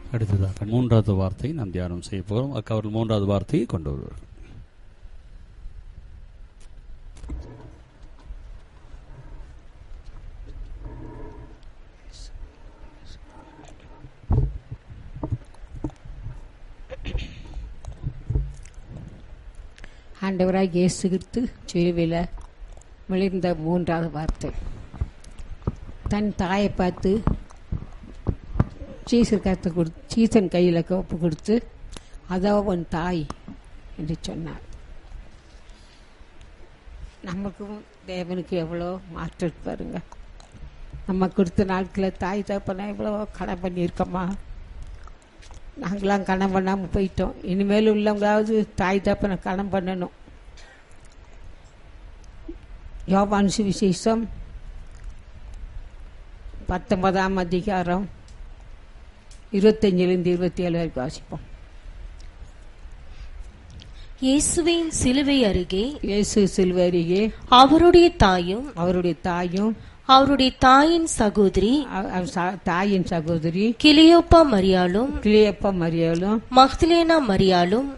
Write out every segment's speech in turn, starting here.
அடுத்ததாக மூன்றாவது வார்த்தையை நாம் தியானம் செய்ய போகிறோம் அக்கா அவர்கள் மூன்றாவது வார்த்தையை கொண்டு வருவார்கள் ஆண்டவராக இயேசு கிறிஸ்து சிலுவையில் விழுந்த மூன்றாவது வார்த்தை தன் தாயை பார்த்து சீசர் கருத்தை கொடுத்து சீசன் கையில் கோப்பு கொடுத்து அதோ உன் தாய் என்று சொன்னார் நமக்கும் தேவனுக்கு எவ்வளோ மாற்றம் பாருங்க நம்ம கொடுத்த நாட்களில் தாய் தகப்பனா எவ்வளோ கடன் பண்ணியிருக்கோமா நாங்களாம் கடன் பண்ணாமல் போயிட்டோம் இனிமேல் உள்ளவங்களாவது தாய் தகப்பனை கடன் பண்ணணும் யோபான் சுவிசேஷம் பத்தொன்பதாம் அதிகாரம் இருபத்தஞ்சிலிருந்து இருபத்தி ஏழு வரைக்கும் வாசிப்போம் இயேசுவின் சிலுவை அருகே இயேசு சிலுவரிகே அவருடைய தாயும் அவருடைய தாயும் அவருடைய தாயின் சகோதரி அவ- அவ ச- தாயின் சகோதரி கிளியோப்பா மரியாளும் கிளியப்பா மரியாளும் மகதலேனா மரியாளும்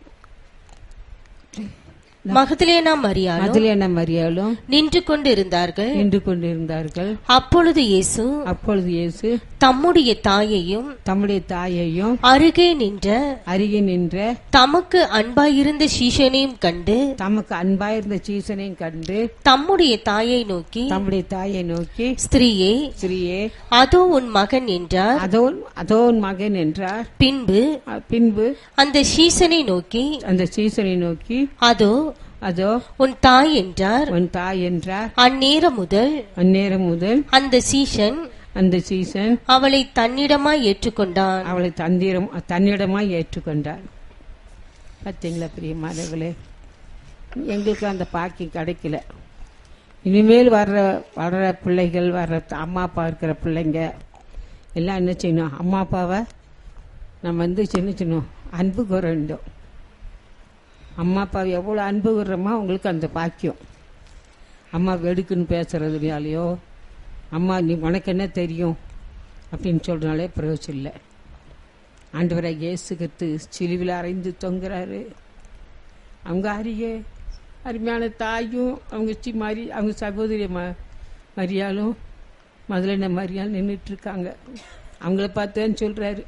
மகதலேனா மரியாளும் மதுலேன மரியாளும் நின்று கொண்டிருந்தார்கள் நின்று கொண்டிருந்தார்கள் அப்பொழுது இயேசு அப்பொழுது இயேசு தம்முடைய தாயையும் தம்முடைய தாயையும் அருகே நின்ற அருகே நின்ற தமக்கு அன்பாயிருந்த சீஷனையும் கண்டு தமக்கு அன்பாயிருந்த சீசனையும் கண்டு தம்முடைய தாயை நோக்கி தம்முடைய தாயை நோக்கி ஸ்திரீயே ஸ்திரீயே அதோ உன் மகன் என்றார் அதோ அதோ உன் மகன் என்றார் பின்பு அ- பின்பு அந்த சீசனை நோக்கி அந்த சீசனை நோக்கி அதோ அதோ உன் தாய் என்றார் உன் தாய் என்றார் அந்நேரம் முதல் அந்நேரம் முதல் அந்த சீஷன் அந்த சீசன் அவளை தன்னிடமாய் ஏற்றுக்கொண்டான் அவளை தந்திரம் தன்னிடமாய் ஏற்றுக்கொண்டார் பார்த்தீங்களா பிரியமானவர்களே எங்களுக்கு அந்த பாக்கியம் கிடைக்கல இனிமேல் வர்ற வர்ற பிள்ளைகள் வர்ற அம்மா அப்பா இருக்கிற பிள்ளைங்க எல்லாம் என்ன செய்யணும் அம்மா அப்பாவை நம்ம வந்து சின்ன சின்ன அன்பு கூற வேண்டும் அம்மா அப்பா எவ்வளோ அன்பு கூறுறோமோ அவங்களுக்கு அந்த பாக்கியம் அம்மா வெடுக்குன்னு பேசுறதுனாலையோ அம்மா நீ உனக்கு என்ன தெரியும் அப்படின்னு சொல்றதுனாலே பிரயோஜனம் இல்லை ஆண்டவரை இயேசு கிறிஸ்து சிலுவில் அறைந்து தொங்குறாரு அவங்க அருகே அருமையான தாயும் அவங்க சி மாறி அவங்க சகோதரி ம மரியாளும் முதல்ல மரியாள் நின்றுட்டு இருக்காங்க அவங்கள பார்த்தேன்னு சொல்றாரு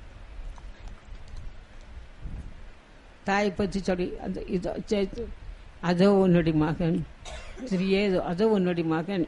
தாயை பற்றி சொல்லி அந்த இது சே- அதோ உன்னுடைய மகன் சிறியே அதோ உன்னுடைய மகன்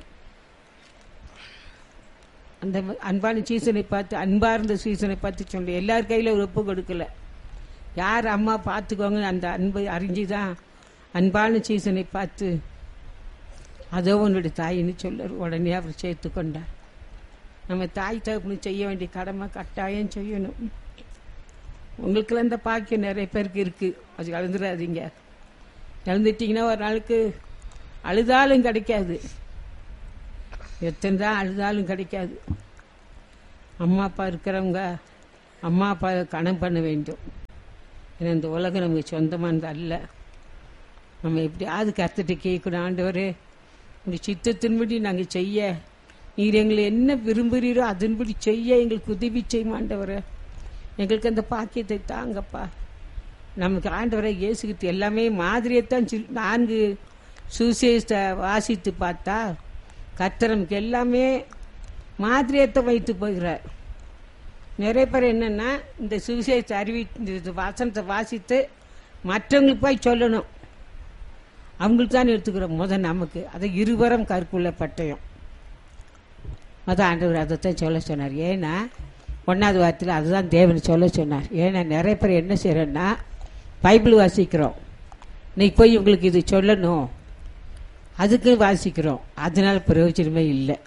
அந்த ம- அன்பான சீசனை பார்த்து அன்பா இருந்த சீசனை பார்த்து சொல்லி எல்லார் கையில ஒரு ஒப்பு கொடுக்கல யார் அம்மா பார்த்துக்கோங்க அந்த அன்பை அறிஞ்சுதான் அன்பான சீசனை பார்த்து அதோ உன்னுடைய தாயின்னு சொல்லர் உடனே அவர் சேர்த்து கொண்டார் நம்ம தாய் தகப்பனு செய்ய வேண்டிய கடமை கட்டாயம் செய்யணும் உங்களுக்கெல்லாம் இந்த பாக்கியம் நிறைய பேருக்கு இருக்கு அது கலந்துடாதீங்க இழந்துட்டீங்கன்னா ஒரு நாளுக்கு அழுதாலும் கிடைக்காது எத்தனை தான் அழுதாலும் கிடைக்காது அம்மா அப்பா இருக்கிறவங்க அம்மா அப்பா கணம் பண்ண வேண்டும் ஏன்னா இந்த உலகம் நமக்கு சொந்தமானது அல்ல நம்ம எப்படியாவது கற்றுட்டு கேட்கணும் ஆண்டவரே உங்கள் சித்தத்தின்படி நாங்கள் செய்ய நீர் எங்களை என்ன விரும்புகிறீரோ அதன்படி செய்ய எங்களுக்கு உதவி செய்யும் ஆண்டவரே எங்களுக்கு அந்த பாக்கியத்தை தாங்கப்பா நமக்கு ஆண்டவரை இயேசுகிட்டு எல்லாமே மாதிரியத்தான் சொல்- நான்கு சுசேஷத்தை வாசித்து பார்த்தா கர்த்தர் நமக்கு எல்லாமே மாதிரியத்தை வைத்து போகிறார் நிறைய பேர் என்னன்னா இந்த சுவிசேஷத்தை அறிவி இந்த வசனத்தை வாசித்து மற்றவங்களுக்கு போய் சொல்லணும் அவங்களுக்கு தான் எடுத்துக்கிறோம் முத நமக்கு அது இருவரும் கற்குள்ள பட்டயம் அதான் ஆண்டவர் அதைத்தான் சொல்ல சொன்னார் ஏன்னா ஒன்றாவது வாரத்தில் அதுதான் தேவன் சொல்ல சொன்னார் ஏன்னா நிறைய பேர் என்ன செய்கிறோன்னா பைபிள் வாசிக்கிறோம் இன்னைக்கு போய் உங்களுக்கு இது சொல்லணும் அதுக்கு வாசிக்கிறோம் அதனால பிரயோஜனமே இல்லை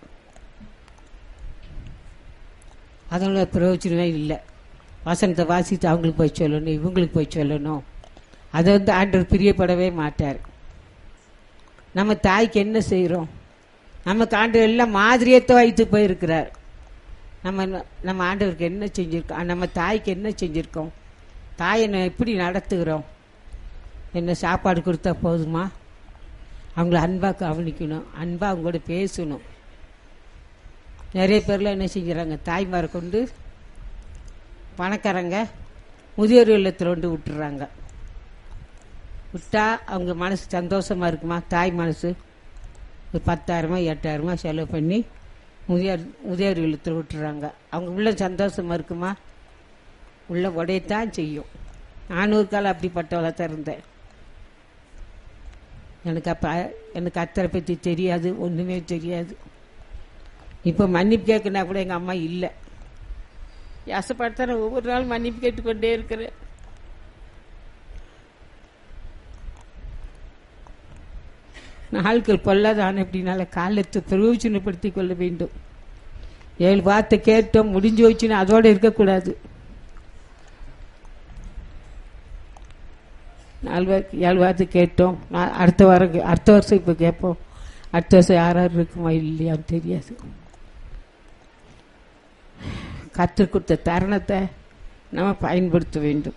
அதனால பிரயோஜனமே இல்லை வசனத்தை வாசித்து அவங்களுக்கு போய் சொல்லணும் இவங்களுக்கு போய் சொல்லணும் அதை வந்து ஆண்டவர் பிரியப்படவே மாட்டார் நம்ம தாய்க்கு என்ன செய்கிறோம் நமக்கு ஆண்டவர் எல்லாம் மாதிரியத்தை வைத்து போயிருக்கிறார் நம்ம நம்ம ஆண்டவருக்கு என்ன செஞ்சிருக்கோம் நம்ம தாய்க்கு என்ன செஞ்சிருக்கோம் தாயை நம்ம எப்படி நடத்துகிறோம் என்ன சாப்பாடு கொடுத்தா போதுமா அவங்கள அன்பாக கவனிக்கணும் அன்பாக அவங்க கூட பேசணும் நிறைய பேர்லாம் என்ன செஞ்சுறாங்க தாய்மாரை கொண்டு பணக்காரங்க முதியோர் இல்லத்தில் கொண்டு விட்டுறாங்க விட்டா அவங்க மனசு சந்தோஷமா இருக்குமா தாய் மனசு ஒரு பத்தாயிரமா எட்டாயிரமா செலவு பண்ணி முதியோர் முதியோர் இல்லத்தில் விட்டுறாங்க அவங்க உள்ள சந்தோஷமா இருக்குமா உள்ள உடையத்தான் செய்யும் நானும் ஒரு காலம் அப்படிப்பட்டவளாக தான் இருந்தேன் எனக்கு அப்போ எனக்கு அத்தரை பற்றி தெரியாது ஒன்றுமே தெரியாது இப்போ மன்னிப்பு கேட்கனா கூட எங்கள் அம்மா இல்லை ஆசைப்பட்டு ஒவ்வொரு நாள் மன்னிப்பு கேட்டுக்கொண்டே இருக்கிறேன் நாட்கள் பொல்லாதான் எப்படினால காலத்தை பிரயோஜனப்படுத்திக் கொள்ள வேண்டும் ஏழு வார்த்தை கேட்டோம் முடிஞ்சு வச்சுன்னா அதோட இருக்கக்கூடாது நாலு வார்த்தை ஏழு வார்த்தை கேட்டோம் நான் அடுத்த வாரம் கே- அடுத்த வருஷம் இப்போ கேட்போம் அடுத்த வருஷம் யார் யார் இருக்குமா இல்லையான்னு தெரியாது கற்றுக் கொடுத்த தருணத்தை நம்ம பயன்படுத்த வேண்டும்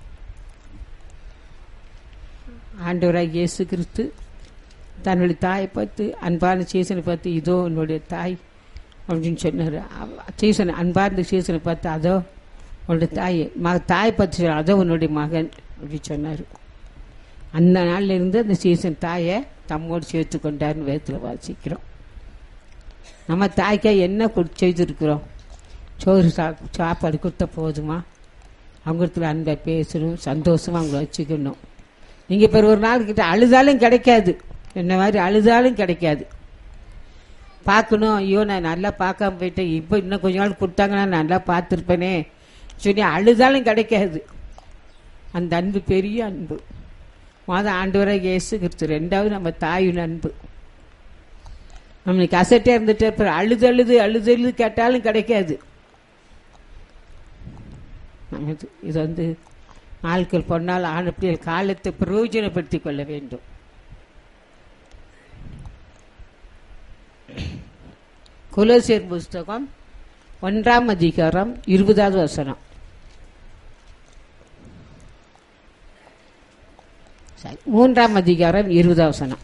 ஆண்டவராக இயேசு கிறிஸ்து தன்னுடைய தாயை பார்த்து அன்பான சீசனை பார்த்து இதோ உன்னுடைய தாய் அப்படின்னு சொன்னார் சீசன் அன்பார்ந்த சீசனை பார்த்து அதோ உன்னுடைய தாய் மக தாய் பார்த்து சொன்னார், அதோ உன்னுடைய மகன் அப்படின்னு சொன்னார் அந்த நாள்ல இருந்து அந்த சீசன் தாயை தம்மோடு சேர்த்து கொண்டாருன்னு வேதத்தில் வாசிக்கிறோம் நம்ம தாய்க்காக என்ன கொடு செய்திருக்கிறோம் சோறு சா சாப்பாடு கொடுத்தா போதுமா அவங்களுக்கு அன்பை பேசணும் சந்தோஷமா அவங்கள வச்சுக்கணும் நீங்கள் இப்போ ஒரு நாள் கிட்ட அழுதாலும் கிடைக்காது என்ன மாதிரி அழுதாலும் கிடைக்காது பார்க்கணும் ஐயோ நான் நல்லா பார்க்காம போயிட்டேன் இப்போ இன்னும் கொஞ்ச நாள் கொடுத்தாங்கன்னா நான் நல்லா பார்த்துருப்பேனே சொல்லி அழுதாலும் கிடைக்காது அந்த அன்பு பெரிய அன்பு மாத ஆண்டவராக இயேசு கிறிஸ்து ரெண்டாவது நம்ம தாயின் அன்பு நம்மளுக்கு அசட்டே இருந்துட்டு அப்புறம் அழுது அழுது அழுது அழுது கேட்டாலும் கிடைக்காது நம்ம இது- இது வந்து நாட்கள் பொன்னால் ஆன பிள்ளைகள் காலத்தை பிரயோஜனப்படுத்திக் கொள்ள வேண்டும் குலசேர் புஸ்தகம் ஒன்றாம் அதிகாரம் இருபதாவது வசனம் சரி, மூன்றாம் அதிகாரம் இருபதாவது வசனம்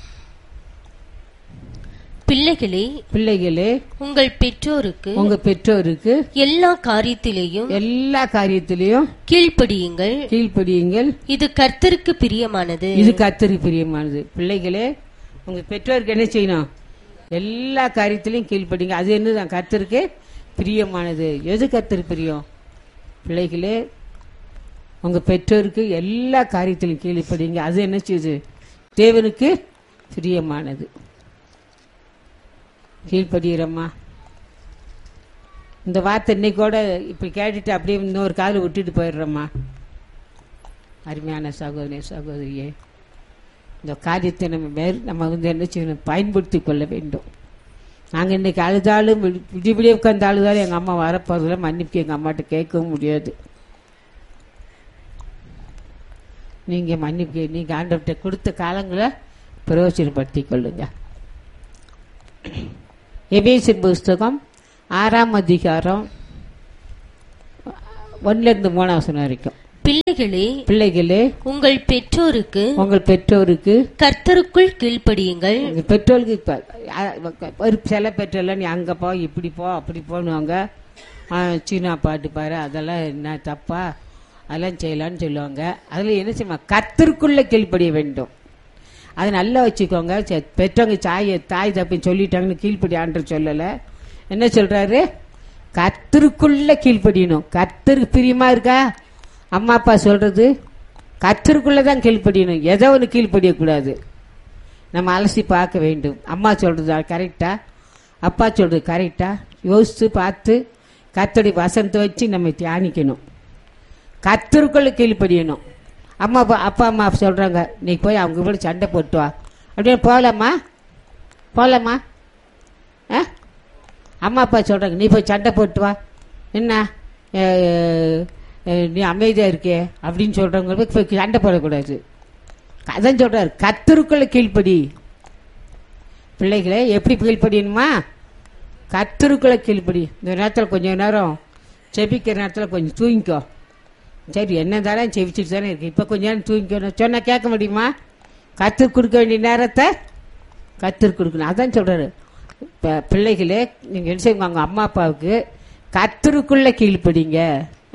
பிள்ளைகளே பிள்ளைகளே உங்கள் பெற்றோருக்கு உங்க பெற்றோருக்கு எல்லா காரியத்திலேயும் எல்லா காரியத்திலையும் கீழ்ப்படியுங்கள் கீழ்ப்படியுங்கள் இது கர்த்தருக்கு பிரியமானது இது கத்தரி பிரியமானது பிள்ளைகளே உங்க பெற்றோருக்கு என்ன செய்யணும் எல்லா காரியத்திலையும் கீழ்ப்படிங்க அது என்னதான் கத்தருக்கு பிரியமானது எது கத்தரு பிரியம் பிள்ளைகளே உங்க பெற்றோருக்கு எல்லா காரியத்திலும் கீழ்ப்படிங்க அது என்ன செய்யுது தேவனுக்கு பிரியமானது கீழ்ப்படுகிறம்மா இந்த வார்த்தை இன்னைக்கோட இப்ப கேட்டுட்டு அப்படியே இன்னொரு காதில் விட்டுட்டு போயிடுறோம்மா அருமையான சகோதரி சகோதரியே இந்த காரியத்தை நம்ம மேல் நம்ம வந்து என்ன செய்யணும் பயன்படுத்தி கொள்ள வேண்டும் நாங்கள் இன்னைக்கு அழுதாலும் விடி- விடிய விடிய உட்காந்து அழுதாலும் எங்கள் அம்மா வரப்போறதுல மன்னிப்பு எங்கள் அம்மாட்ட கேட்கவும் முடியாது நீங்கள் மன்னிப்பு நீங்கள் ஆண்டவர்கிட்ட கொடுத்த காலங்களை பிரயோஜனப்படுத்திக் கொள்ளுங்க எபேசின் புஸ்தகம் ஆறாம் அதிகாரம் ஒன்னுல இருந்து மூணாம் வசனம் வரைக்கும் பிள்ளைகளே பிள்ளைகளே உங்கள் பெற்றோருக்கு உங்கள் பெற்றோருக்கு கர்த்தருக்குள் கீழ்ப்படியுங்கள் உங்க பெற்றோருக்கு இப்ப அ- ஒரு சில பெற்றோர்லாம் நீ அங்க போ இப்படி போ அப்படி போனுவாங்க ஆ, சீனா பாட்டு பாரு அதெல்லாம் என்ன தப்பா அதெல்லாம் செய்யலாம்னு சொல்லுவாங்க அதுல என்ன செய்யுமா கத்திற்குள்ள கீழ்ப்படிய வேண்டும் அது நல்லா வச்சுக்கோங்க சே- பெற்றவங்க சாய தாய் தப்பி சொல்லிட்டாங்கன்னு கீழ்ப்படி ஆண்டு சொல்லல என்ன சொல்றாரு கத்திற்குள்ள கீழ்ப்படியணும் கத்தருக்கு பிரியமா இருக்கா அம்மா அப்பா சொல்றது கத்திற்குள்ள தான் கீழ்ப்படியணும் எதோ ஒன்று கீழ்ப்படியக்கூடாது நம்ம அலசி பார்க்க வேண்டும் அம்மா சொல்றது கரெக்டா அப்பா சொல்றது கரெக்டா யோசித்து பார்த்து கத்தோடைய வசனத்தை வச்சு நம்ம தியானிக்கணும் கத்தருக்குள்ள கீழ்ப்படியணும் அம்மா அப்பா அப்பா அம்மா சொல்றாங்க நீ போய் அவங்க கூட சண்டை போட்டு வா அப்படின்னு போகலாமா போகலாமா ஆ அம்மா அப்பா சொல்றாங்க நீ போய் சண்டை போட்டு வா என்ன அஹ், அஹ், நீ அமைதியா இருக்கே அப்படின்னு சொல்றவங்க போய் போய் சண்டை போடக்கூடாது அதான் சொல்றாரு கத்தருக்குள்ள கீழ்ப்படி பிள்ளைகளே எப்படி கீழ்ப்படியணுமா கத்தருக்குள்ள கீழ்ப்படி இந்த நேரத்தில் கொஞ்ச நேரம் செபிக்கிற நேரத்தில் கொஞ்சம் தூங்கிக்கோ சரி என்ன தானே செவிச்சுட்டு தானே இருக்கு இப்போ கொஞ்ச நேரம் தூங்கிக்கணும் சொன்னா கேட்க முடியுமா கத்து கொடுக்க வேண்டிய நேரத்தை கத்து கொடுக்கணும் அதான் சொல்றாரு இப்போ பிள்ளைகளே நீங்கள் என்ன செய்யுங்க அவங்க அம்மா அப்பாவுக்கு கத்தருக்குள்ள கீழ்ப்படிங்க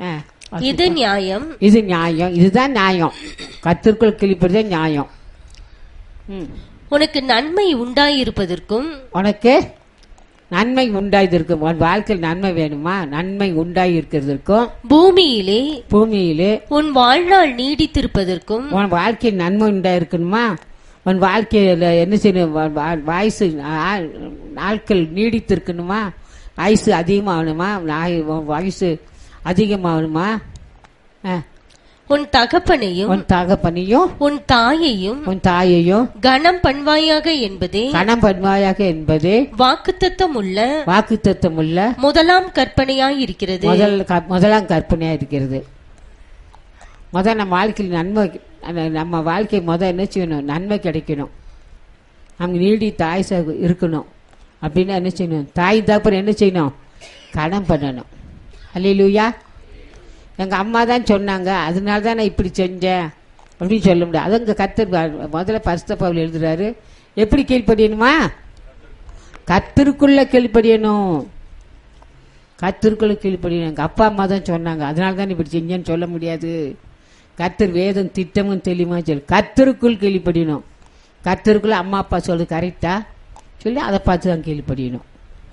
ஆ, இது நியாயம் இது நியாயம் இதுதான் நியாயம் கத்திற்குள் கிழிப்பதுதான் நியாயம் ம். உனக்கு நன்மை உண்டாயிருப்பதற்கும் உனக்கு நன்மை உண்டாயிருக்கும் உன் வாழ்க்கையில் நன்மை வேணுமா நன்மை உண்டாயிருக்கிறதுக்கும் பூமியிலே பூமியிலே உன் வாழ்நாள் நீடித்திருப்பதற்கும் உன் வாழ்க்கையில் நன்மை உண்டாயிருக்கணுமா உன் வாழ்க்கையில என்ன செய்யணும் வா- வா- வயசு நா- நாட்கள் நீடித்திருக்கணுமா வயசு அதிகமாகணுமா நாய்- உன் வயசு அதிகமாகணுமா ஆ, உன் தகப்பனையும் உன் தகப்பனையும் உன் தாயையும் உன் தாயையும் கனம் பண்வாயாக என்பதே கணம் பண்பாயாக என்பது வாக்குத்தத்தம் உள்ள வாக்கு உள்ள முதலாம் கற்பனையாய் இருக்கிறது முதல் க- முதலாம் கற்பனையா இருக்கிறது முதல் நம்ம வாழ்க்கையில் நன்மை அந்த நம்ம வாழ்க்கை முதல் என்ன செய்யணும் நன்மை கிடைக்கணும் அவங்க நீடி தாய் சக இருக்கணும் அப்படின்னா என்ன செய்யணும் தாய் தகப்பன் என்ன செய்யணும் கடன் பண்ணணும் அல்லையிலூயா எங்க அம்மா தான் சொன்னாங்க அதனால தான் நான் இப்படி செஞ்சேன் அப்படின்னு சொல்ல முடியாது அது அங்க கத்தர் வ- முதல்ல பரிசுத்த பவுல் எழுதுறாரு எப்படி கீழ்ப்படியணுமா கத்திற்குள்ள கீழ்ப்படியணும் கத்திற்குள்ள கீழ்ப்படியணும் எங்க அப்பா அம்மா தான் சொன்னாங்க அதனால தான் இப்படி செஞ்சேன்னு சொல்ல முடியாது கத்தர் வேதம் திட்டமும் தெளிவுமா சொல்லு கத்திற்குள் கீழ்ப்படியணும் கத்திற்குள்ள அம்மா அப்பா சொல்லு கரெக்டா சொல்லி அதை பார்த்து தான் கீழ்ப்படியணும்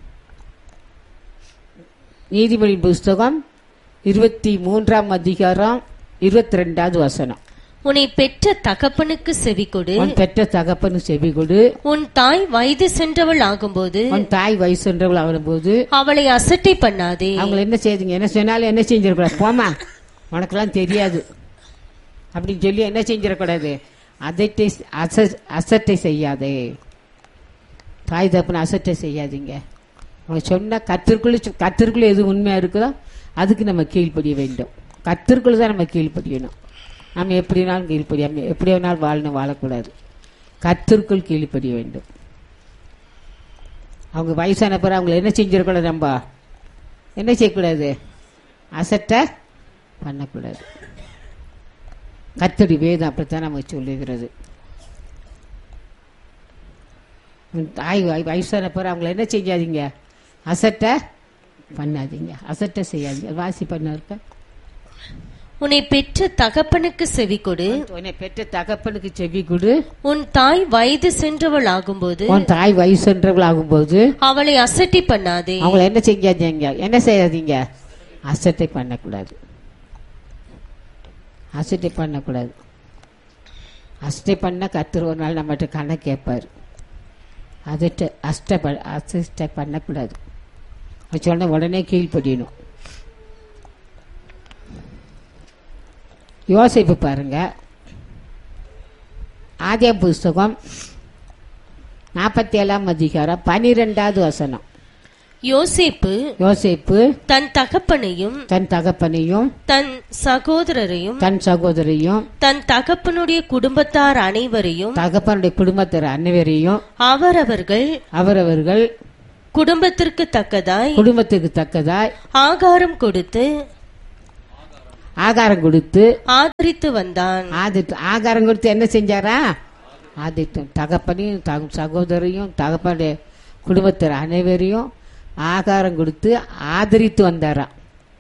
நீதிபதி புஸ்தகம் இருபத்தி மூன்றாம் அதிகாரம் இருபத்தி ரெண்டாவது வசனம் உன்னை பெற்ற தகப்பனுக்கு செவி கொடு உன் பெற்ற தகப்பனு செவி கொடு உன் தாய் வயது சென்றவள் ஆகும்போது உன் தாய் வயசுன்றவள் ஆகும்போது அவளை அசட்டை பண்ணாதே அவங்கள என்ன செய்யுங்க என்ன சொன்னாலும் என்ன செஞ்சிடக்கூடாது போமா உனக்கெல்லாம் தெரியாது அப்படின்னு சொல்லி என்ன செஞ்சிடக்கூடாது அதட்டை அச- அசட்டை செய்யாதே தாய் தப்புன்னு அசட்டை செய்யாதீங்க அவங்க சொன்ன கத்திற்குள்ள கத்திற்குள்ள எது உண்மையா இருக்குதோ அதுக்கு நம்ம கீழ்ப்படிய வேண்டும் கத்திற்குள்ள தான் நம்ம கீழ்ப்படியணும் நம்ம எப்படினாலும் கீழ்ப்படியாம எப்படி வேணாலும் வாழணும் வாழக்கூடாது கத்திற்குள் கீழ்ப்படிய வேண்டும் அவங்க வயசான பிறகு அவங்கள என்ன செஞ்சிடக்கூடாது நம்ம என்ன செய்யக்கூடாது அசட்டை பண்ணக்கூடாது கத்தடி வேதம் அப்படித்தான் நமக்கு சொல்லுகிறது உன் தாய் வய- வயசான பிறகு அவங்கள என்ன செய்யாதீங்க அசட்டை பண்ணாதீங்க அசட்டை செய்யாதீங்க அது வாசி பண்ண இருக்க உன்னை பெற்ற தகப்பனுக்கு செவி கொடு உன்னை பெற்ற தகப்பனுக்கு செவி கொடு உன் தாய் வயது சென்றவள் ஆகும்போது உன் தாய் வயசுன்றவள் ஆகும்போது அவளை அசட்டை பண்ணாதே அவங்கள என்ன செய்யாதீங்க என்ன செய்யாதீங்க அசட்டை பண்ணக்கூடாது அசட்டை பண்ணக்கூடாது அசட்டை பண்ண கத்துரு ஒரு நாள் நம்மகிட்ட கணக்கு கேட்பார் அதட்ட அஷ்ட ப- அசிஷ்டை பண்ணக்கூடாது அது சொன்ன உடனே கீழ்ப்படியணும் யோசிப்பு பாருங்க ஆதிய புஸ்தகம் நாற்பத்தி ஏழாம் அதிகாரம் பனிரெண்டாவது வசனம் யோசேப்பு யோசேப்பு தன் தகப்பனையும் தன் தகப்பனையும் தன் சகோதரரையும் தன் சகோதரியும் தன் தகப்பனுடைய குடும்பத்தார் அனைவரையும் தகப்பனுடைய குடும்பத்தார் அனைவரையும் அவரவர்கள் அவரவர்கள் குடும்பத்திற்கு தக்கதாய் குடும்பத்துக்கு தக்கதாய் ஆகாரம் கொடுத்து ஆகாரம் கொடுத்து ஆதரித்து வந்தான் ஆதித்து ஆகாரம் கொடுத்து என்ன செஞ்சாரா ஆதித்து தகப்பனையும் தக சகோதரியும் தகப்பனுடைய குடும்பத்தார் அனைவரையும் ஆகாரம் கொடுத்து ஆதரித்து வந்தாராம்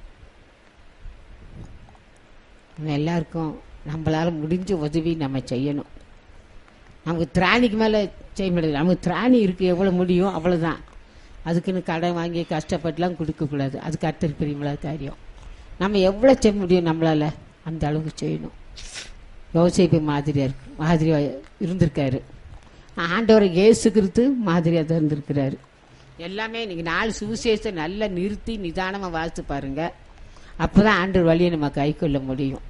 நம்ம எல்லாருக்கும் நம்மளால முடிஞ்ச உதவி நம்ம செய்யணும் நமக்கு திராணிக்கு மேலே செய்ய முடியாது நமக்கு திராணி இருக்கு எவ்வளோ முடியும் அவ்வளோதான் அதுக்குன்னு கடன் வாங்கி கஷ்டப்பட்டுலாம் கொடுக்கக்கூடாது அது கத்தர் பிரியமில்லாத காரியம் நம்ம எவ்வளோ செய்ய முடியும் நம்மளால அந்த அளவுக்கு செய்யணும் யோசிப்பு மாதிரியா இருக்கு மாதிரியா இருந்திருக்காரு ஆண்டவர் இயேசு கிறிஸ்து மாதிரியா தான் இருந்திருக்கிறாரு எல்லாமே இன்னைக்கு நாலு சுவிசேஷத்தை நல்லா நிறுத்தி நிதானமாக வாசித்து பாருங்க அப்பதான் ஆண்டவர் வழியை நம்ம கை கொள்ள முடியும்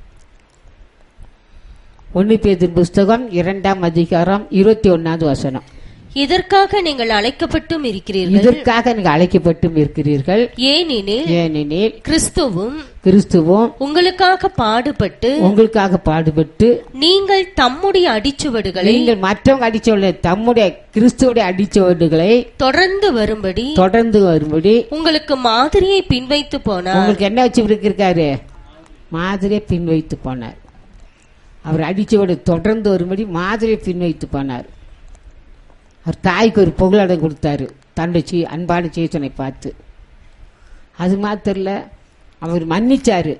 ஒன்னு பேதின் புஸ்தகம் இரண்டாம் அதிகாரம் இருபத்தி ஒன்னாவது வசனம் இதற்காக நீங்கள் அழைக்கப்பட்டும் இருக்கிறீர்கள் இதற்காக நீங்கள் அழைக்கப்பட்டும் இருக்கிறீர்கள் ஏனெனில் ஏனெனில் கிறிஸ்துவும் கிறிஸ்துவும் உங்களுக்காக பாடுபட்டு உங்களுக்காக பாடுபட்டு நீங்கள் தம்முடைய அடிச்சுவடுகளை நீங்கள் மற்றவங்க அடிச்சவர்கள் தம்முடைய கிறிஸ்துவோடைய அடிச்சவர்களை தொடர்ந்து வரும்படி தொடர்ந்து வரும்படி உங்களுக்கு மாதிரியை பின்வைத்து போனார் உங்களுக்கு என்ன வச்சு இருக்காரு மாதிரியை பின் வைத்து போனார் அவர் அடிச்சவரை தொடர்ந்து வரும்படி மாதிரியை பின் வைத்து போனார் அவர் தாய்க்கு ஒரு புகழடம் கொடுத்தாரு தண்டச்சி அன்பான சேத்தனை பார்த்து அது மாத்திரம் இல்ல அவர் மன்னிச்சாரு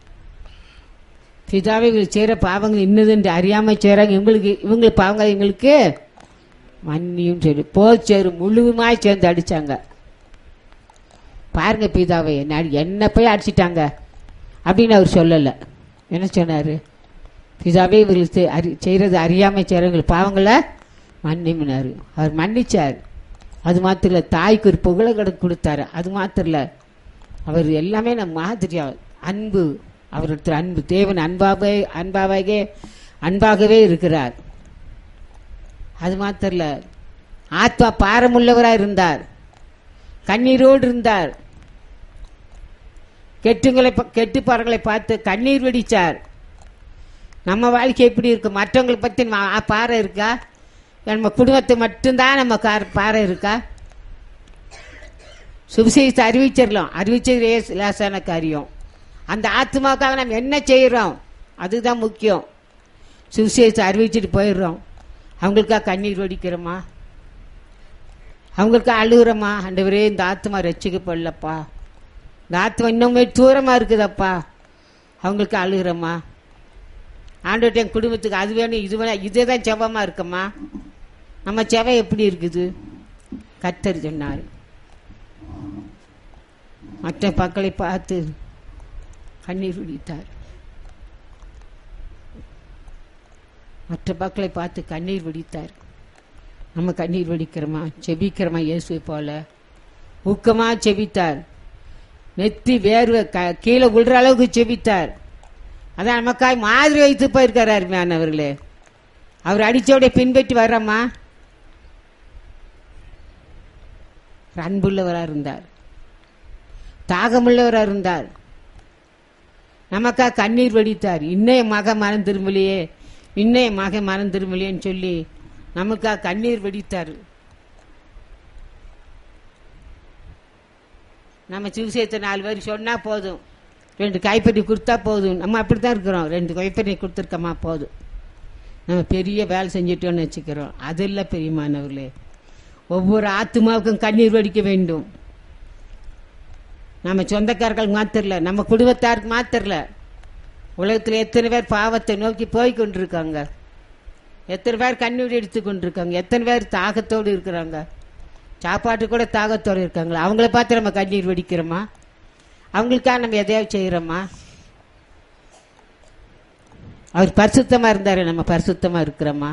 பிதாவை இவங்க செய்கிற பாவங்கள் இன்னதுன்னு அறியாம செய்கிறாங்க இவங்களுக்கு இவங்களுக்கு பாவங்கள் எங்களுக்கு மன்னியும் சரி போச்சேரு முழுவதுமாய் சேர்ந்து அடிச்சாங்க பாருங்க பிதாவை என்ன என்ன போய் அடிச்சிட்டாங்க அப்படின்னு அவர் சொல்லலை என்ன சொன்னார் பிதாவே இவர்களுக்கு செய்- அறி செய்கிறது அறியாமல் செய்கிறவங்களுக்கு பாவங்களை மன்னிமினார் அவர் மன்னிச்சார் அது மாத்திரம் இல்லை தாய்க்கு ஒரு புகழகடை கொடுத்தாரு அது மாத்திரம் இல்லை அவர் எல்லாமே நம்ம மாதிரியா அன்பு அவருடைய அன்பு தேவன் அன்பாகவே அன்பாகவே அன்பாகவே இருக்கிறார் அது மாத்திரம் இல்லை ஆத்மா பாரமுள்ளவராக இருந்தார் கண்ணீரோடு இருந்தார் கெட்டுங்களை ப- கெட்டுப்பார்களை பார்த்து கண்ணீர் வெடிச்சார் நம்ம வாழ்க்கை எப்படி இருக்கு மற்றவங்களை பற்றி நம்ம பாறை இருக்கா நம்ம குடும்பத்தை மட்டும்தான் நம்ம கார் பாறை இருக்கா சுவிசேஷத்தை அறிவிச்சிடலாம் அறிவிச்சது லேஸ்- லேசான காரியம் அந்த ஆத்மாவுக்காக நம்ம என்ன செய்கிறோம் அதுதான் முக்கியம் சுவிசேஷத்தை அறிவிச்சிட்டு போயிடுறோம் அவங்களுக்காக கண்ணீர் வடிக்கிறோமா அவங்களுக்கு அழுகுறோமா ஆண்டவரே இந்த ஆத்மா ரசிக்கப்படலப்பா இந்த ஆத்மா இன்னுமே தூரமா இருக்குதப்பா அவங்களுக்கு அழுகுறோமா ஆண்டவர்ட்ட என் குடும்பத்துக்கு அது வேணும் இது வேணும் இதே தான் செவமா இருக்கம்மா நம்ம செவம் எப்படி இருக்குது கத்தர் சொன்னார் மற்ற மக்களை பார்த்து கண்ணீர் விடித்தார் மற்ற மக்களை பார்த்து கண்ணீர் விடித்தார் நம்ம கண்ணீர் வடிக்கிறோமா செபிக்கிறோமா இயேசுவை போல ஊக்கமா செபித்தார் நெத்தி வேர்வை க- கீழே விழுற அளவுக்கு செபித்தார் அதான் நமக்காய் மாதிரி வைத்து போயிருக்காரு அருமையானவர்களே அவர் அடிச்சோட பின்பற்றி வர்றோமா அன்புள்ளவராக இருந்தார் தாகமுள்ளவராக இருந்தார் நமக்கா கண்ணீர் வடித்தார் இன்னைய மக மனம் திரும்பலையே இன்னைய மக மனம் திரும்பலையேன்னு சொல்லி நமக்கா கண்ணீர் வடித்தார் நம்ம சிவசேத்தை நாலு பேர் சொன்னா போதும் ரெண்டு கைப்பற்றி கொடுத்தா போதும் நம்ம அப்படித்தான் இருக்கிறோம் ரெண்டு கைப்பற்றி கொடுத்துருக்கோமா போதும் நம்ம பெரிய வேலை செஞ்சிட்டோம்னு வச்சுக்கிறோம் அது இல்லை பெரியமானவர்களே ஒவ்வொரு ஆத்மாவுக்கும் கண்ணீர் வடிக்க வேண்டும் நம்ம சொந்தக்காரர்கள் மாத்திரல நம்ம குடும்பத்தாருக்கு மாத்திரல உலகத்தில் எத்தனை பேர் பாவத்தை நோக்கி போய் கொண்டிருக்காங்க எத்தனை பேர் கண்ணீர் எடுத்து கொண்டிருக்காங்க எத்தனை பேர் தாகத்தோடு இருக்கிறாங்க சாப்பாட்டு கூட தாகத்தோடு இருக்காங்களா அவங்கள பார்த்து நம்ம கண்ணீர் வடிக்கிறோமா அவங்களுக்காக நம்ம எதையாவது செய்கிறோமா அவர் பரிசுத்தமா இருந்தாரு நம்ம பரிசுத்தமா இருக்கிறோமா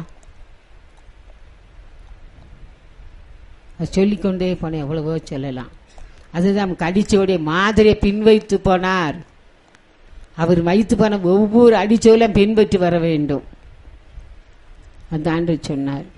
அது சொல்லிக்கொண்டே போனேன் எவ்வளவோ சொல்லலாம் அதுதான் நமக்கு அடிச்சோடைய மாதிரியை பின்வைத்து போனார் அவர் வைத்து போன ஒவ்வொரு அடிச்சோலையும் பின்பற்றி வர வேண்டும் அந்த ஆண்டு சொன்னார்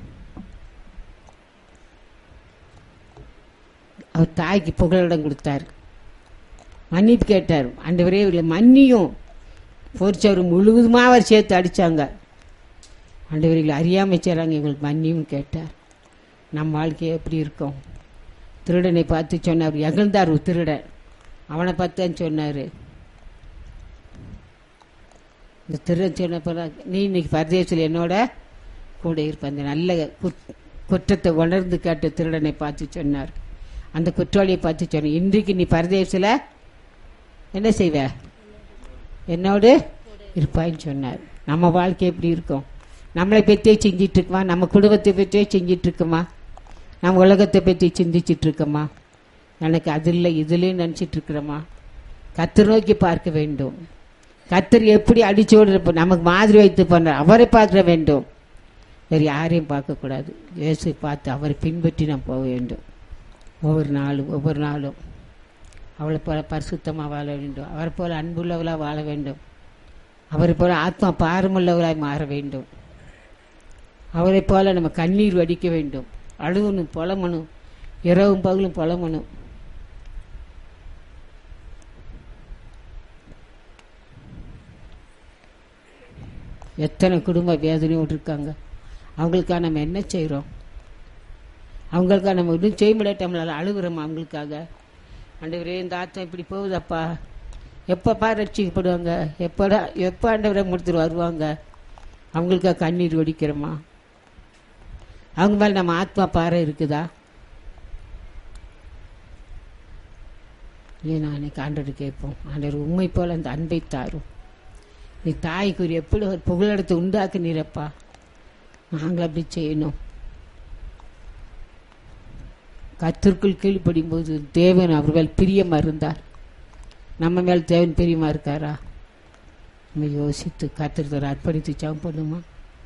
அவர் தாய்க்கு புகலிடம் கொடுத்தார் மன்னிப்பு கேட்டார் ஆண்டவரே இவர்களை மன்னியும் பொறிச்சவர் முழுவதுமாக அவர் சேர்த்து அடிச்சாங்க ஆண்டவர்களை அறியாமல் செய்கிறாங்க இவங்களுக்கு மன்னியும் கேட்டார் நம் வாழ்க்கை எப்படி இருக்கும் திருடனை பார்த்து சொன்னார் எகழ்ந்தார் ஒரு திருடன் அவனை பார்த்து தான் சொன்னார் இந்த திருடன் சொன்ன நீ இன்னைக்கு பரதேசத்தில் என்னோட கூட இருப்ப அந்த நல்ல குத்- குற்றத்தை உணர்ந்து கேட்ட திருடனை பார்த்து சொன்னார் அந்த குற்றவாளியை பார்த்து சொன்னார் இன்றைக்கு நீ பரதேசில் என்ன செய்வ என்னோடு இருப்பாயின்னு சொன்னார் நம்ம வாழ்க்கை எப்படி இருக்கும் நம்மளை பற்றியே செஞ்சிட்டு இருக்குமா நம்ம குடும்பத்தை பற்றியே செஞ்சிட்டு இருக்குமா நம்ம உலகத்தை பற்றி சிந்திச்சிட்டு இருக்கோமா எனக்கு அது இல்லை இதுலேயும் நினச்சிட்டு இருக்கிறோமா கத்தர் நோக்கி பார்க்க வேண்டும் கத்தர் எப்படி அடிச்சோடு இருப்ப நமக்கு மாதிரி வைத்து பண்ண அவரை பார்க்க வேண்டும் வேறு யாரையும் பார்க்கக்கூடாது இயேசு பார்த்து அவரை பின்பற்றி நாம் போக வேண்டும் ஒவ்வொரு நாளும் ஒவ்வொரு நாளும் அவளை போல பரிசுத்தமாக வாழ வேண்டும் அவரை போல அன்புள்ளவளாக வாழ வேண்டும் அவரை போல ஆத்மா பாரமுள்ளவளாய் மாற வேண்டும் அவரை போல நம்ம கண்ணீர் வடிக்க வேண்டும் அழுகணும் புலமணும் இரவும் பகலும் புலமணும் எத்தனை குடும்ப வேதனையோடு இருக்காங்க அவங்களுக்காக நம்ம என்ன செய்கிறோம் அவங்களுக்காக நம்ம இன்னும் செய்ய முடியாட்ட நம்மளால அழுகுறோம் அவங்களுக்காக ஆண்டவரே இந்த ஆத்மா இப்படி போகுதப்பா எப்பப்பா ரட்சிக்கப்படுவாங்க எப்படா எப்போ ஆண்டவரை முடித்துட்டு வருவாங்க அவங்களுக்காக கண்ணீர் வடிக்கிறோமா அவங்க மேலே நம்ம ஆத்மா பாறை இருக்குதா ஏன் நாளைக்கு ஆண்டவர் கேட்போம் ஆண்டவர் உண்மை போல அந்த அன்பை தாரும் நீ தாய்க்குரிய எப்படி ஒரு புகழெடுத்து உண்டாக்கு நீரப்பா நாங்கள் அப்படி செய்யணும் கத்திற்குள் கீழ்ப்படியும் போது தேவன் அவர்கள் பிரியமா இருந்தார் நம்ம மேல் தேவன் பிரியமா இருக்காரா நம்ம யோசித்து கத்திரத்தை அர்ப்பணித்து ஜெபம் பண்ணுமா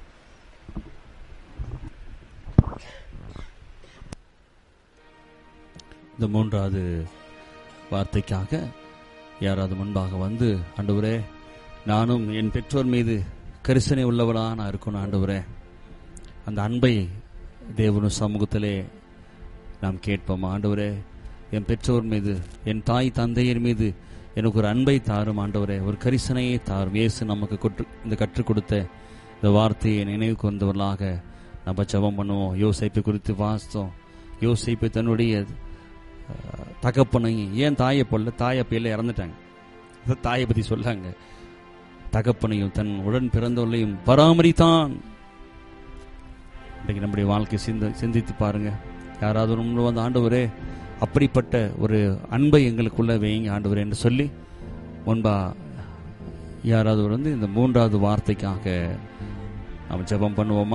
இந்த மூன்றாவது வார்த்தைக்காக யாராவது முன்பாக வந்து ஆண்டவரே நானும் என் பெற்றோர் மீது கரிசனை உள்ளவளா நான் இருக்கணும் ஆண்டவரே அந்த அன்பை தேவனும் சமூகத்திலே நாம் கேட்போம் ஆண்டவரே என் பெற்றோர் மீது என் தாய் தந்தையர் மீது எனக்கு ஒரு அன்பை தாரும் ஆண்டவரே ஒரு கரிசனையை தாரும் இயேசு நமக்கு கொற்று இந்த கற்றுக் கொடுத்த இந்த வார்த்தையை நினைவுக்கு வந்தவர்களாக நம்ம ஜெபம் பண்ணுவோம் யோசிப்பை குறித்து வாசித்தோம் யோசிப்பு தன்னுடைய அஹ், தகப்பனையும் ஏன் தாயை போல தாயை பிள்ளை இறந்துட்டாங்க அத தாயை பத்தி சொல்லாங்க தகப்பனையும் தன் உடன் பிறந்தவர்களையும் பராமரித்தான் இன்றைக்கு நம்முடைய வாழ்க்கை சிந்த சிந்தித்து பாருங்க யாராவது ஒரு முன்பு வந்து ஆண்டவரே அப்படிப்பட்ட ஒரு அன்பை எங்களுக்குள்ள வைங்க ஆண்டவரே என்று சொல்லி முன்பா யாராவது ஒரு வந்து இந்த மூன்றாவது வார்த்தைக்காக நாம் ஜெபம் பண்ணுவோமா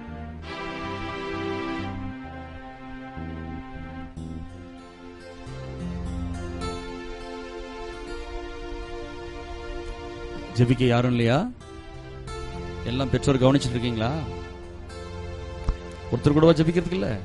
ஜெபிக்க யாரும் இல்லையா எல்லாம் பெற்றோர் கவனிச்சிட்டு இருக்கீங்களா ஒருத்தர் கூடவா ஜெபிக்கிறதுக்கு இல்ல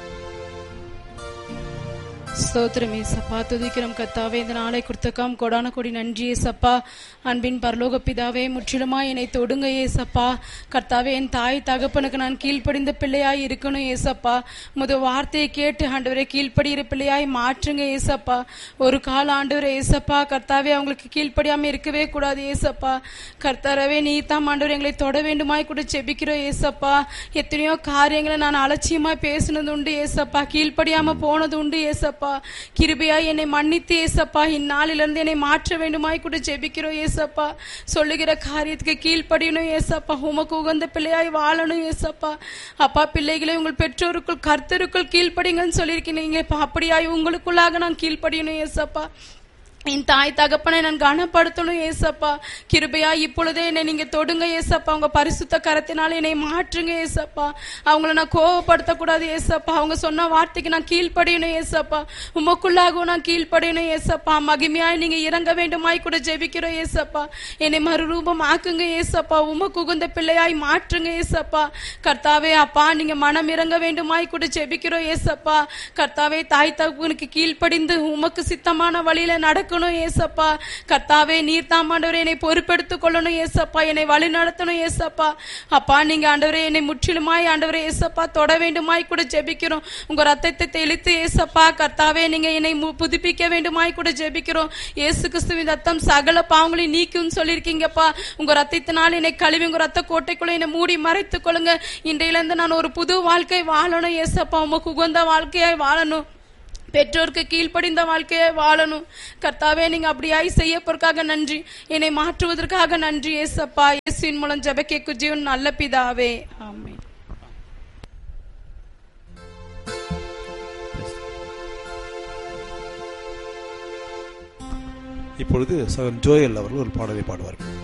ஸ்தோத்திரம் ஏசப்பா துதிக்கிறோம் கத்தாவே இந்த நாளை கொடுத்தக்காம் கொடான கொடி நன்றி ஏசப்பா அன்பின் பரலோக பிதாவே முற்றிலுமா என்னை தொடுங்க ஏசப்பா கர்த்தாவே என் தாய் தகப்பனுக்கு நான் கீழ்ப்படிந்த பிள்ளையாய் இருக்கணும் ஏசப்பா முத வார்த்தையை கேட்டு ஆண்டவரை கீழ்ப்படிகிற பிள்ளையாய் மாற்றுங்க ஏசப்பா ஒரு கால ஆண்டவரை ஏசப்பா கர்த்தாவே அவங்களுக்கு கீழ்ப்படியாம இருக்கவே கூடாது ஏசப்பா கர்த்தாரவே நீ தான் ஆண்டவர் எங்களை தொட வேண்டுமாய் கூட செபிக்கிறோம் ஏசப்பா எத்தனையோ காரியங்களை நான் அலட்சியமாய் பேசினது உண்டு ஏசப்பா கீழ்ப்படியாம போனது உண்டு ஏசப்பா கிருபையாய் என்னை மன்னித்து ஏசப்பா இந்நாளிலிருந்து என்னை மாற்ற வேண்டுமாய் கூட ஜெபிக்கிறோம் ஏசப்பா சொல்லுகிற காரியத்துக்கு கீழ்ப்படியணும் ஏசப்பா உமக்கு உகந்த பிள்ளையாய் வாழணும் ஏசப்பா அப்பா பிள்ளைகளை உங்கள் பெற்றோருக்குள் கர்த்தருக்குள் கீழ்ப்படிங்கன்னு சொல்லியிருக்கீங்க இப்ப அப்படியாய் உங்களுக்குள்ளாக நான் கீழ்ப்படியணும் ஏசப்பா என் தாய் தகப்பனை நான் கனப்படுத்தணும் ஏசப்பா கிருபையா இப்பொழுதே என்னை நீங்க தொடுங்க ஏசப்பா உங்க பரிசுத்த கரத்தினால என்னை மாற்றுங்க ஏசப்பா அவங்கள நான் கோவப்படுத்தக்கூடாது ஏசப்பா அவங்க சொன்ன வார்த்தைக்கு நான் கீழ்ப்படியணும் ஏசப்பா உமக்குள்ளாகவும் நான் கீழ்ப்படியணும் ஏசப்பா மகிமையாய் நீங்க இறங்க வேண்டுமாய் கூட ஜெபிக்கிறோம் ஏசப்பா என்னை மறுரூபம் ஆக்குங்க ஏசப்பா உமக்கு உகுந்த பிள்ளையாய் மாற்றுங்க ஏசப்பா கர்த்தாவே அப்பா நீங்க மனம் இறங்க வேண்டுமாய் கூட ஜெபிக்கிறோம் ஏசப்பா கர்த்தாவே தாய் தகப்பனுக்கு கீழ்ப்படிந்து உமக்கு சித்தமான வழியில நடக்கணும் ஏசப்பா கர்த்தாவே நீர் தாம் ஆண்டவரே என்னை பொறுப்பெடுத்துக் கொள்ளணும் ஏசப்பா என்னை வழி நடத்தணும் ஏசப்பா அப்பா நீங்க ஆண்டவரே என்னை முற்றிலுமாய் ஆண்டவரே ஏசப்பா தொட வேண்டுமாய் கூட ஜெபிக்கிறோம் உங்க ரத்தத்தை தெளித்து ஏசப்பா கர்த்தாவே நீங்க என்னை மு- புதுப்பிக்க வேண்டுமாய் கூட ஜெபிக்கிறோம் இயேசு கிறிஸ்துவின் ரத்தம் சகல பாவங்களையும் நீக்கும் சொல்லியிருக்கீங்கப்பா உங்க ரத்தத்தினால் என்னை கழுவி உங்க ரத்த கோட்டைக்குள்ள என்னை மூடி மறைத்துக் கொள்ளுங்க இன்றையில இருந்து நான் ஒரு புது வாழ்க்கை வாழணும் ஏசப்பா உமக்கு உகந்த வாழ்க்கையாய் வாழணும் பெற்றோருக்கு கீழ்ப்படிந்த வாழ்க்கையை வாழணும் கர்த்தாவே நீங்க அப்படியாய் செய்ய பொறுக்காக நன்றி என்னை மாற்றுவதற்காக நன்றி ஏசப்பா இயேசுவின் மூலம் ஜெபக்கேக்கு ஜீவன் நல்ல பிதாவே ஆமென் இப்பொழுது சகன் ஜோயல் அவர்கள் ஒரு பாடலை பாடுவார்கள்